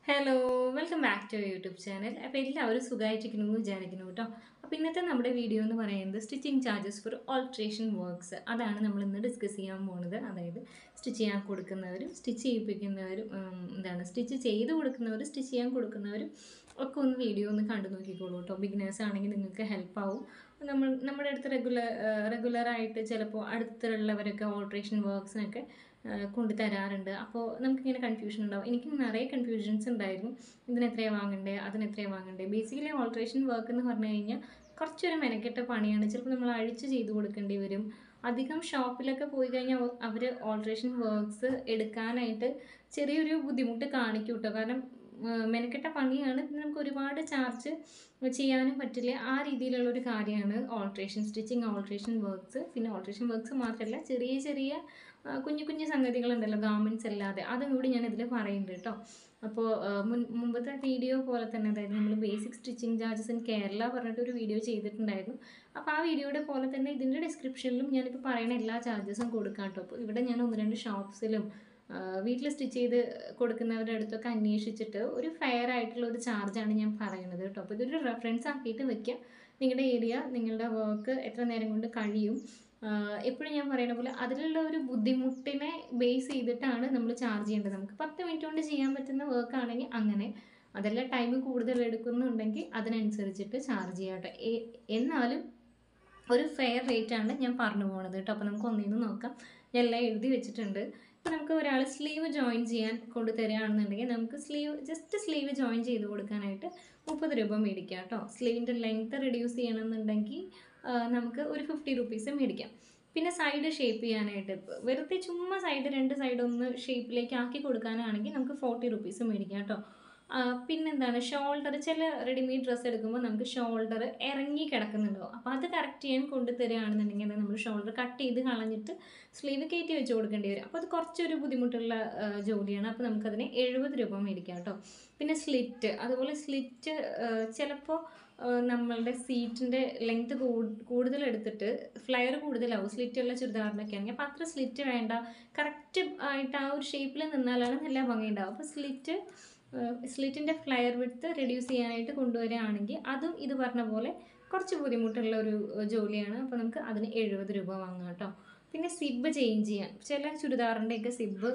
hello welcome back to YouTube channel അപ്പോൾ എല്ലാവരും സുഖമായിട്ടിരിക്കുന്നു എന്ന് വിചാരിക്കുന്നു കേട്ടോ അപ്പോൾ ഇന്നത്തെ നമ്മുടെ വീഡിയോ എന്ന് പറയുന്നത് stitching charges for alteration works അതാണ് നമ്മൾ ഇന്ന് ഡിസ്കസ് ചെയ്യാൻ പോകുന്നത് അതായത് സ്റ്റിച്ച് ചെയ്യാൻ കൊടുക്കുന്നവരും സ്റ്റിച്ച് ചെയ്യിപ്പിക്കുന്നവരും ഉം, എന്താണ് സ്റ്റിച്ച് ചെയ്ത് കൊടുക്കുന്നവരും സ്റ്റിച്ച് ചെയ്യാൻ കൊടുക്കുന്നവരും ഒക്കെ ഒന്ന് വീഡിയോ ഒന്ന് കണ്ടു നോക്കിക്കോളൂ കേട്ടോ ബിഗിനേഴ്സ് ആണെങ്കിൽ നിങ്ങൾക്ക് ഹെൽപ്പ് ആവും നമ്മൾ നമ്മുടെ അടുത്ത് റെഗുലർ റെഗുലറായിട്ട് ചിലപ്പോൾ അടുത്തുള്ളവരൊക്കെ ഓൾട്രേഷൻ വർക്ക്സിനൊക്കെ കൊണ്ട് തരാറുണ്ട് അപ്പോൾ നമുക്കിങ്ങനെ കൺഫ്യൂഷൻ ഉണ്ടാവും എനിക്ക് നിറയെ കൺഫ്യൂഷൻസ് ഉണ്ടായിരുന്നു ഇതിന് എത്രയാണ് വാങ്ങണ്ടേ അതിന് എത്രയാണ് വാങ്ങണ്ടേ ബേസിക്കലി ഓൾട്രേഷൻ വർക്ക് എന്ന് പറഞ്ഞു കഴിഞ്ഞാൽ കുറച്ചൊരു മെനക്കെട്ട പണിയാണ് ചിലപ്പോൾ നമ്മൾ അഴിച്ച് ചെയ്ത് കൊടുക്കേണ്ടി വരും അധികം ഷോപ്പിലൊക്കെ പോയി കഴിഞ്ഞാൽ അവർ ഓൾട്രേഷൻ വർക്ക്സ് എടുക്കാനായിട്ട് ചെറിയൊരു ബുദ്ധിമുട്ട് കാണിക്കും കേട്ടോ കാരണം ആ, മെനക്കെട്ട പണിയാണ് പിന്നെ നമുക്ക് ഒരുപാട് ചാർജ് ചെയ്യാനും പറ്റില്ല ആ രീതിയിലുള്ള ഒരു കാര്യമാണ് ഓൾട്രേഷൻ സ്റ്റിച്ചിങ് ഓൾട്രേഷൻ വർക്ക്സ് പിന്നെ ഓൾട്രേഷൻ വർക്ക്സ് മാത്രമല്ല ചെറിയ ചെറിയ ആ, കുഞ്ഞു കുഞ്ഞു സംഗതികളുണ്ടല്ലോ ഗാർമെൻറ്റ്സ് അല്ലാതെ അതും കൂടി ഞാൻ ഇതിൽ പറയുന്നുണ്ട് കേട്ടോ അപ്പോൾ ആ, മുൻ മുമ്പത്തെ വീഡിയോ പോലെ തന്നെ അതായത് നമ്മൾ basic stitching charges in Kerala പറഞ്ഞിട്ട് ഒരു വീഡിയോ ചെയ്തിട്ടുണ്ടായിരുന്നു അപ്പോൾ ആ വീഡിയോയുടെ പോലെ തന്നെ ഇതിൻ്റെ ഡിസ്ക്രിപ്ഷനിലും ഞാനിപ്പോൾ പറയുന്ന എല്ലാ ചാർജസും കൊടുക്കാം കേട്ടോ അപ്പോൾ ഇവിടെ ഞാൻ ഒന്ന് രണ്ട് ഷോപ്സിലും വീട്ടിൽ സ്റ്റിച്ച് ചെയ്ത് കൊടുക്കുന്നവരുടെ അടുത്തൊക്കെ അന്വേഷിച്ചിട്ട് ഒരു ഫെയർ ആയിട്ടുള്ള ഒരു ചാർജാണ് ഞാൻ പറയുന്നത് കേട്ടോ അപ്പോൾ ഇതൊരു റെഫറൻസ് ആക്കിയിട്ട് വെക്കുക നിങ്ങളുടെ ഏരിയ നിങ്ങളുടെ വർക്ക് എത്ര നേരം കൊണ്ട് കഴിയും എപ്പോഴും ഞാൻ പറയുന്ന പോലെ അതിലുള്ള ഒരു ബുദ്ധിമുട്ടിനെ ബേസ് ചെയ്തിട്ടാണ് നമ്മൾ ചാർജ് ചെയ്യേണ്ടത് നമുക്ക് പത്ത് മിനിറ്റ് കൊണ്ട് ചെയ്യാൻ പറ്റുന്ന വർക്ക് ആണെങ്കിൽ അങ്ങനെ അതല്ല ടൈം കൂടുതൽ എടുക്കുന്നുണ്ടെങ്കിൽ അതിനനുസരിച്ചിട്ട് ചാർജ് ചെയ്യാട്ടെ എ- എന്നാലും ഒരു ഫെയർ റേറ്റ് ആണ് ഞാൻ പറഞ്ഞു പോകുന്നത് കേട്ടോ അപ്പോൾ നമുക്ക് ഒന്നിന്ന് നോക്കാം ഞാൻ എല്ലാം എഴുതി വെച്ചിട്ടുണ്ട് ഇപ്പോൾ നമുക്ക് ഒരാൾ സ്ലീവ് ജോയിൻ ചെയ്യാൻ കൊണ്ടു തരികയാണെന്നുണ്ടെങ്കിൽ നമുക്ക് സ്ലീവ് ജസ്റ്റ് സ്ലീവ് ജോയിൻ ചെയ്ത് കൊടുക്കാനായിട്ട് മുപ്പത് രൂപ മേടിക്കാം കേട്ടോ സ്ലീവിൻ്റെ ലെങ്ത്ത് റെഡ്യൂസ് ചെയ്യണമെന്നുണ്ടെങ്കിൽ ആ, നമുക്ക് ഒരു ഫിഫ്റ്റി റുപ്പീസ് മേടിക്കാം പിന്നെ സൈഡ് ഷേപ്പ് ചെയ്യാനായിട്ട് ഇപ്പം വെറുതെ ചുമ്മാ സൈഡ് രണ്ട് സൈഡ് ഒന്ന് ഷേപ്പിലേക്ക് ആക്കി കൊടുക്കാനാണെങ്കിൽ നമുക്ക് ഫോർട്ടി റുപ്പീസ് മേടിക്കാം കേട്ടോ ആ, പിന്നെന്താണ് ഷോൾഡർ ചില റെഡിമെയ്ഡ് ഡ്രസ്സ് എടുക്കുമ്പോൾ നമുക്ക് ഷോൾഡർ ഇറങ്ങി കിടക്കുന്നുണ്ടാവും അപ്പോൾ അത് കറക്റ്റ് ചെയ്യാൻ കൊണ്ടു തരികയാണെന്നുണ്ടെങ്കിൽ അത് നമ്മൾ ഷോൾഡർ കട്ട് ചെയ്ത് കളഞ്ഞിട്ട് സ്ലീവ് കയറ്റി വെച്ച് കൊടുക്കേണ്ടി വരും അപ്പോൾ അത് കുറച്ചൊരു ബുദ്ധിമുട്ടുള്ള ആ, ജോലിയാണ് അപ്പോൾ നമുക്കതിന് എഴുപത് രൂപ മേടിക്കാം കേട്ടോ പിന്നെ സ്ലിറ്റ് അതുപോലെ സ്ലിറ്റ് ചിലപ്പോൾ നമ്മളുടെ സീറ്റിൻ്റെ ലെങ്ത് കൂടുതൽ എടുത്തിട്ട് ഫ്ലയർ കൂടുതലാവും സ്ലിറ്റ് ഉള്ള ചുരിദാറിനൊക്കെ ആണെങ്കിൽ അപ്പോൾ അത്ര സ്ലിറ്റ് വേണ്ട കറക്റ്റ് ആയിട്ട് ആ ഒരു ഷേപ്പിൽ നിന്നാലാണ് നല്ല ഭംഗിയുണ്ടാവും അപ്പോൾ സ്ലിറ്റ് സ്ലിറ്റിൻ്റെ ഫ്ലയർ വിഡ്ത്ത് റെഡ്യൂസ് ചെയ്യാനായിട്ട് കൊണ്ടുവരികയാണെങ്കിൽ അതും ഇത് പറഞ്ഞ പോലെ കുറച്ച് ബുദ്ധിമുട്ടുള്ള ഒരു ഏഹ്, ജോലിയാണ് അപ്പോൾ നമുക്ക് അതിന് എഴുപത് രൂപ വാങ്ങാം കേട്ടോ പിന്നെ സിബ് ചേഞ്ച് ചെയ്യാൻ ചില ചുരിദാറിൻ്റെയൊക്കെ സിബ്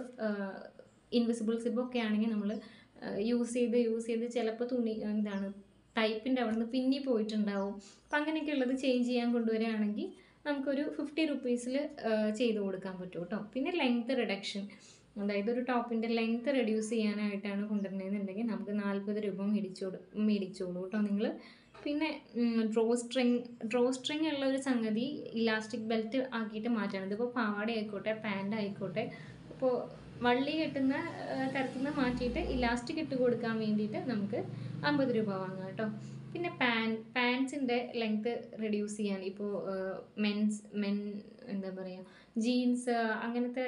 ഇൻവിസിബിൾ സിബൊക്കെ ആണെങ്കിൽ നമ്മൾ യൂസ് ചെയ്ത് യൂസ് ചെയ്ത് ചിലപ്പോൾ തുണി എന്താണ് ടൈപ്പിൻ്റെ അവിടെ നിന്ന് പിന്നി പോയിട്ടുണ്ടാവും അപ്പം അങ്ങനെയൊക്കെ ഉള്ളത് ചേഞ്ച് ചെയ്യാൻ കൊണ്ടുവരികയാണെങ്കിൽ നമുക്കൊരു ഫിഫ്റ്റി റുപ്പീസിൽ ചെയ്ത് കൊടുക്കാൻ പറ്റും കേട്ടോ പിന്നെ ലെങ്ത് റിഡക്ഷൻ അതായത് ഒരു ടോപ്പിൻ്റെ ലെങ്ത് റെഡ്യൂസ് ചെയ്യാനായിട്ടാണ് കൊണ്ടുവരുന്നതെന്നുണ്ടെങ്കിൽ നമുക്ക് നാൽപ്പത് രൂപ മേടിച്ചോളൂ മേടിച്ചോളൂ കേട്ടോ നിങ്ങൾ പിന്നെ ഡ്രോ സ്ട്രിങ് ഡ്രോ സ്ട്രിങ് ഉള്ള ഒരു സംഗതി ഇലാസ്റ്റിക് ബെൽറ്റ് ആക്കിയിട്ട് മാറ്റണം ഇതിപ്പോൾ പാവാട ആയിക്കോട്ടെ പാൻ്റ് ആയിക്കോട്ടെ ഇപ്പോൾ വള്ളി കെട്ടുന്ന ആ, തരത്തിൽ നിന്ന് മാറ്റിയിട്ട് ഇലാസ്റ്റിക് ഇട്ട് കൊടുക്കാൻ വേണ്ടിയിട്ട് നമുക്ക് അമ്പത് രൂപ വാങ്ങാം കേട്ടോ പിന്നെ പാൻ പാൻസിൻ്റെ ലെങ്ത്ത് റെഡ്യൂസ് ചെയ്യാൻ ഇപ്പോൾ മെൻസ് മെൻ എന്താ പറയുക ജീൻസ് അങ്ങനത്തെ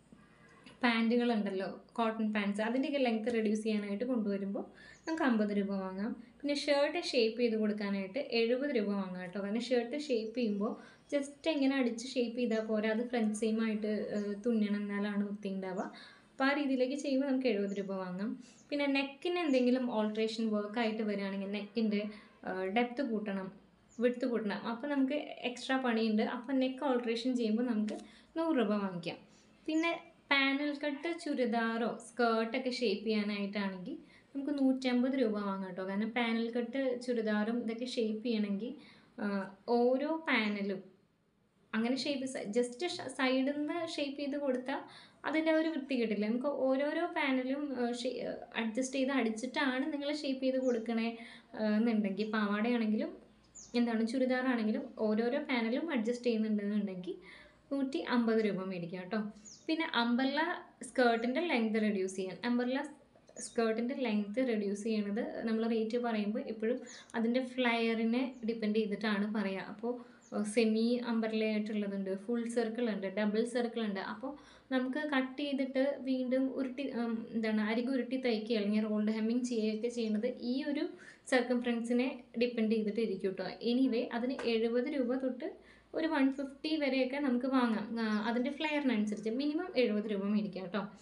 പാൻറ്റുകളുണ്ടല്ലോ കോട്ടൺ പാൻറ്റ്സ് അതിൻ്റെയൊക്കെ ലെങ്ത്ത് റെഡ്യൂസ് ചെയ്യാനായിട്ട് കൊണ്ടുവരുമ്പോൾ നമുക്ക് അമ്പത് രൂപ വാങ്ങാം പിന്നെ ഷർട്ട് ഷേപ്പ് ചെയ്ത് കൊടുക്കാനായിട്ട് എഴുപത് രൂപ വാങ്ങാം കേട്ടോ കാരണം ഷർട്ട് ഷേപ്പ് ചെയ്യുമ്പോൾ ജസ്റ്റ് എങ്ങനെ അടിച്ച് ഷേപ്പ് ചെയ്താൽ പോരാ അത് ഫ്രണ്ട് സെയിമായിട്ട് തുന്നണം എന്നാലാണ് വൃത്തി ഉണ്ടാവുക അപ്പോൾ ആ രീതിയിലേക്ക് ചെയ്യുമ്പോൾ നമുക്ക് എഴുപത് രൂപ വാങ്ങാം പിന്നെ നെക്കിന് എന്തെങ്കിലും ഓൾട്രേഷൻ വർക്ക് ആയിട്ട് വരികയാണെങ്കിൽ നെക്കിൻ്റെ ഡെപ്ത് കൂട്ടണം വിടുത്ത് കൂട്ടണം അപ്പോൾ നമുക്ക് എക്സ്ട്രാ പണിയുണ്ട് അപ്പോൾ നെക്ക് ഓൾട്രേഷൻ ചെയ്യുമ്പോൾ നമുക്ക് നൂറ് രൂപ വാങ്ങിക്കാം പിന്നെ പാനൽ കട്ട് ചുരിദാറോ സ്കേർട്ടൊക്കെ ഷേപ്പ് ചെയ്യാനായിട്ടാണെങ്കിൽ നമുക്ക് നൂറ്റമ്പത് രൂപ വാങ്ങാം കേട്ടോ കാരണം പാനൽ കട്ട് ചുരിദാറും ഇതൊക്കെ ഷേപ്പ് ചെയ്യണമെങ്കിൽ ആ, ഓരോ പാനലും അങ്ങനെ ഷേപ്പ് ജസ്റ്റ് സൈഡിൽ നിന്ന് ഷേപ്പ് ചെയ്ത് കൊടുത്താൽ അതിൻ്റെ ഒരു വൃത്തി കിട്ടില്ല നമുക്ക് ഓരോരോ പാനലും അഡ്ജസ്റ്റ് ചെയ്ത് അടിച്ചിട്ടാണ് നിങ്ങൾ ഷേപ്പ് ചെയ്ത് കൊടുക്കണേ ആ, എന്നുണ്ടെങ്കിൽ പാവാടയാണെങ്കിലും എന്താണ് ചുരിദാറാണെങ്കിലും ഓരോരോ പാനലും അഡ്ജസ്റ്റ് ചെയ്യുന്നുണ്ടെന്നുണ്ടെങ്കിൽ നൂറ്റി അമ്പത് രൂപ മേടിക്കാം കേട്ടോ പിന്നെ അമ്പർല സ്കേർട്ടിൻ്റെ ലെങ്ത് റെഡ്യൂസ് ചെയ്യാൻ അമ്പർല സ്കേർട്ടിൻ്റെ ലെങ്ത് റെഡ്യൂസ് ചെയ്യണത് നമ്മൾ റേറ്റ് പറയുമ്പോൾ എപ്പോഴും അതിൻ്റെ ഫ്ലയറിനെ ഡിപ്പെൻഡ് ചെയ്തിട്ടാണ് പറയുക അപ്പോൾ സെമി അമ്പർലയായിട്ടുള്ളതുണ്ട് ഫുൾ സർക്കിൾ ഉണ്ട് ഡബിൾ സർക്കിൾ ഉണ്ട് അപ്പോൾ നമുക്ക് കട്ട് ചെയ്തിട്ട് വീണ്ടും ഉരുട്ടി ഉം, എന്താണ് അരികു ഉരുട്ടി തയ്ക്കുക അല്ലെങ്കിൽ റോൾഡ് ഹെമ്മിങ് ചെയ്യുകയൊക്കെ ചെയ്യുന്നത് ഈ ഒരു സർക്കംഫറൻസിനെ ഡിപ്പെൻഡ് ചെയ്തിട്ട് ഇരിക്കും കേട്ടോ എനിവേ അതിന് എഴുപത് രൂപ തൊട്ട് ഒരു വൺ ഫിഫ്റ്റി വരെയൊക്കെ നമുക്ക് വാങ്ങാം ആ, അതിൻ്റെ ഫ്ലെയറിനനുസരിച്ച് മിനിമം എഴുപത് രൂപ മേടിക്കാം കേട്ടോ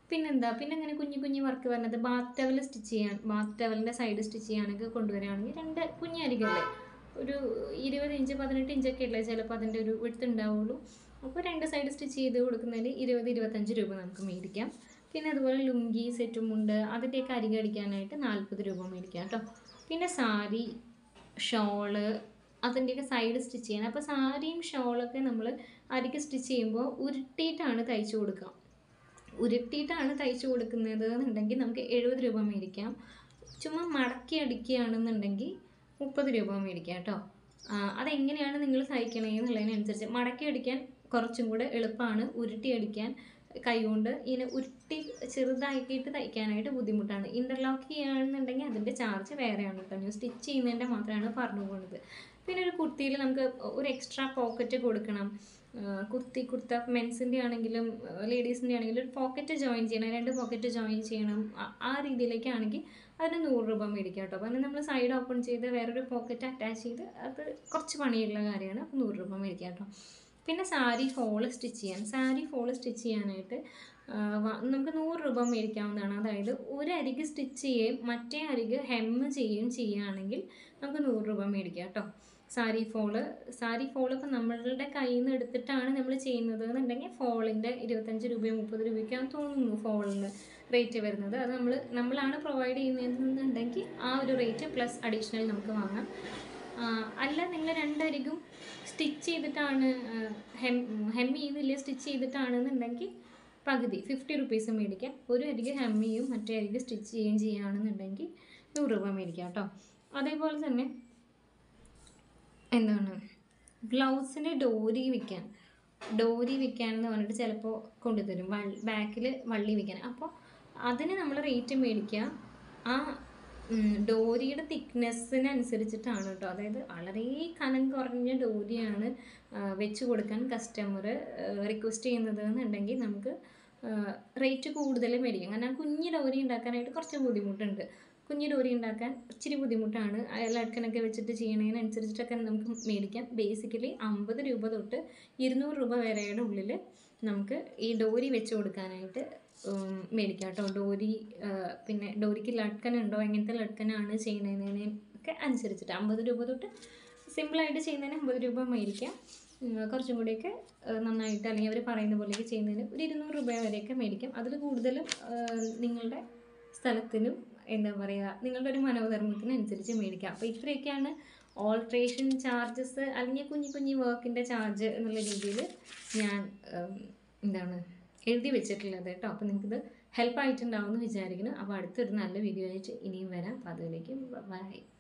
പിന്നെന്താ പിന്നെ അങ്ങനെ കുഞ്ഞു കുഞ്ഞു വർക്ക് വരുന്നത് ബാത്ത് ടവൽ സ്റ്റിച്ച് ചെയ്യാൻ ബാത്ത് ടവലിൻ്റെ സൈഡ് സ്റ്റിച്ച് ചെയ്യാനൊക്കെ കൊണ്ടുവരികയാണെങ്കിൽ രണ്ട് കുഞ്ഞരികല്ലേ ഒരു ഇരുപത് ഇഞ്ച് പതിനെട്ട് ഇഞ്ചൊക്കെ അല്ലേ ചിലപ്പോൾ അതിൻ്റെ ഒരു വിടുത്ത് ഉണ്ടാവുള്ളൂ അപ്പോൾ രണ്ട് സൈഡ് സ്റ്റിച്ച് ചെയ്ത് കൊടുക്കുന്നതിന് ഇരുപത് ഇരുപത്തഞ്ച് രൂപ നമുക്ക് മേടിക്കാം പിന്നെ അതുപോലെ ലുങ്കി സെറ്റും ഉണ്ട് അതിൻ്റെയൊക്കെ അരികെ അടിക്കാനായിട്ട് നാൽപ്പത് രൂപ മേടിക്കാം കേട്ടോ പിന്നെ സാരി ഷോള് അതിൻ്റെയൊക്കെ സൈഡ് സ്റ്റിച്ച് ചെയ്യാൻ അപ്പോൾ സാരിയും ഷോളൊക്കെ നമ്മൾ അരികെ സ്റ്റിച്ച് ചെയ്യുമ്പോൾ ഉരുട്ടിയിട്ടാണ് തയ്ച്ചു കൊടുക്കുക ഉരുട്ടിയിട്ടാണ് തയ്ച്ചു കൊടുക്കുന്നത് എന്നുണ്ടെങ്കിൽ നമുക്ക് എഴുപത് രൂപ മേടിക്കാം ചുമ്മാ മടക്കി അടിക്കുകയാണെന്നുണ്ടെങ്കിൽ മുപ്പത് രൂപ മേടിക്കാം കേട്ടോ ആ, അതെങ്ങനെയാണ് നിങ്ങൾ തയ്ക്കണേ എന്നുള്ളതിനനുസരിച്ച് മടക്കി അടിക്കാൻ കുറച്ചും കൂടെ എളുപ്പമാണ് ഉരുട്ടി അടിക്കാൻ കൈകൊണ്ട് ഇങ്ങനെ ഉരുട്ടി ചെറുതാക്കിയിട്ട് തയ്ക്കാനായിട്ട് ബുദ്ധിമുട്ടാണ് ഇൻ്റർലോക്ക് ചെയ്യുകയാണെന്നുണ്ടെങ്കിൽ അതിൻ്റെ ചാർജ് വേറെയാണ് കേട്ടോ ഞാൻ സ്റ്റിച്ച് ചെയ്യുന്നതിൻ്റെ മാത്രമാണ് പറഞ്ഞു പോകുന്നത് പിന്നെ ഒരു കുർത്തിയിൽ നമുക്ക് ഒരു എക്സ്ട്രാ പോക്കറ്റ് കൊടുക്കണം ആ, കുർത്തി കുർത്ത മെൻസിൻ്റെ ആണെങ്കിലും ലേഡീസിൻ്റെ ആണെങ്കിലും ഒരു പോക്കറ്റ് ജോയിൻ ചെയ്യണം രണ്ട് പോക്കറ്റ് ജോയിൻ ചെയ്യണം ആ- ആ രീതിയിലേക്കാണെങ്കിൽ അതിന് നൂറ് രൂപ മേടിക്കാം കേട്ടോ അപ്പോൾ നമ്മൾ സൈഡ് ഓപ്പൺ ചെയ്ത് വേറൊരു പോക്കറ്റ് അറ്റാച്ച് ചെയ്ത് അത് കുറച്ച് പണിയുള്ള കാര്യമാണ് അപ്പോൾ നൂറ് രൂപ മേടിക്കാം കേട്ടോ പിന്നെ സാരി ഫോള് സ്റ്റിച്ച് ചെയ്യാൻ സാരി ഫോള് സ്റ്റിച്ച് ചെയ്യാനായിട്ട് ആ, വ- നമുക്ക് നൂറ് രൂപ മേടിക്കാവുന്നതാണ് അതായത് ഒരു അരിക് സ്റ്റിച്ച് ചെയ്യുകയും മറ്റേ അരിക് ഹെമ്മ് ചെയ്യുകയും ചെയ്യുകയാണെങ്കിൽ നമുക്ക് നൂറ് രൂപ മേടിക്കാം കേട്ടോ സാരി ഫോള് സാരി ഫോൾ ഇപ്പം നമ്മളുടെ കയ്യിൽ നിന്ന് എടുത്തിട്ടാണ് നമ്മൾ ചെയ്യുന്നത് എന്നുണ്ടെങ്കിൽ ഫോളിൻ്റെ ഇരുപത്തഞ്ച് രൂപയോ മുപ്പത് രൂപയ്ക്കാന്ന് തോന്നുന്നു ഫോളിന് റേറ്റ് വരുന്നത് അത് നമ്മൾ നമ്മളാണ് പ്രൊവൈഡ് ചെയ്യുന്നതെന്നുണ്ടെങ്കിൽ ആ ഒരു റേറ്റ് പ്ലസ് അഡീഷണൽ നമുക്ക് വാങ്ങാം ആ, അല്ല നിങ്ങൾ രണ്ടരികും സ്റ്റിച്ച് ചെയ്തിട്ടാണ് ഹെം ഹെം ചെയ്യുന്നില്ല സ്റ്റിച്ച് ചെയ്തിട്ടാണെന്നുണ്ടെങ്കിൽ പകുതി ഫിഫ്റ്റി റുപ്പീസ് മേടിക്കാം ഒരു അരികെ ഹെം ചെയ്യും മറ്റേ അരികെ സ്റ്റിച്ച് ചെയ്യുകയും ചെയ്യുകയാണെന്നുണ്ടെങ്കിൽ നൂറ് രൂപ മേടിക്കാം കേട്ടോ അതേപോലെ തന്നെ എന്താണ് ബ്ലൗസിന് ഡോരി വിൽക്കാൻ ഡോരി വിൽക്കാൻ എന്ന് പറഞ്ഞിട്ട് ചിലപ്പോൾ കൊണ്ടുതരും വൾ ബാക്കിൽ വള്ളി വിൽക്കാൻ അപ്പോൾ അതിന് നമ്മൾ റേറ്റ് മേടിക്കുക ആ ഉം, ഡോരിയുടെ തിക്നെസ്സിനനുസരിച്ചിട്ടാണ് കേട്ടോ അതായത് വളരെ കനം കുറഞ്ഞ ഡോരിയാണ് ആ, വെച്ച് കൊടുക്കാൻ കസ്റ്റമർ റിക്വസ്റ്റ് ചെയ്യുന്നത് എന്നുണ്ടെങ്കിൽ നമുക്ക് റേറ്റ് കൂടുതൽ മേടിക്കാം കാരണം കുഞ്ഞ് ഡോരി ഉണ്ടാക്കാനായിട്ട് കുറച്ച് ബുദ്ധിമുട്ടുണ്ട് കുഞ്ഞു ഡോരി ഉണ്ടാക്കാൻ ഇച്ചിരി ബുദ്ധിമുട്ടാണ് ലഡ്കനൊക്കെ വെച്ചിട്ട് ചെയ്യണതിനനുസരിച്ചിട്ടൊക്കെ നമുക്ക് മേടിക്കാം ബേസിക്കലി അമ്പത് രൂപ തൊട്ട് ഇരുന്നൂറ് രൂപ വരെയുടെ ഉള്ളിൽ നമുക്ക് ഈ ഡോരി വെച്ച് കൊടുക്കാനായിട്ട് ഉം, മേടിക്കാം കേട്ടോ ഡോരി ആ, പിന്നെ ഡോരിക്ക് ലഡ്കൻ ഉണ്ടോ എങ്ങനത്തെ ലഡ്കനാണ് ചെയ്യുന്നതിനെ ഒക്കെ അനുസരിച്ചിട്ട് അമ്പത് രൂപ തൊട്ട് സിമ്പിളായിട്ട് ചെയ്യുന്നതിന് അമ്പത് രൂപ മേടിക്കാം ഉം, കുറച്ചും കൂടിയൊക്കെ ആ, നന്നായിട്ട് അല്ലെങ്കിൽ അവർ പറയുന്ന പോലെയൊക്കെ ചെയ്യുന്നതിന് ഒരു ഇരുന്നൂറ് രൂപ വരെയൊക്കെ മേടിക്കാം അതിൽ കൂടുതലും ആ, നിങ്ങളുടെ സ്ഥലത്തിനും എന്താ പറയുക നിങ്ങളുടെ ഒരു മനോധർമ്മത്തിനനുസരിച്ച് മേടിക്കാം അപ്പോൾ ഇത്രയൊക്കെയാണ് ഓൾട്രേഷൻ ചാർജസ് അല്ലെങ്കിൽ കുഞ്ഞു കുഞ്ഞു വർക്കിൻ്റെ ചാർജ് എന്നുള്ള രീതിയിൽ ഞാൻ ഉം, എന്താണ് എഴുതി വെച്ചിട്ടുള്ളത് കേട്ടോ അപ്പോൾ നിങ്ങൾക്കിത് ഹെൽപ്പ് ആയിട്ടുണ്ടാവും എന്ന് വിചാരിക്കുന്നു അപ്പോൾ അടുത്തൊരു നല്ല വീഡിയോ ആയിട്ട് ഇനിയും വരാം അപ്പോൾ അതിലേക്ക് ബൈ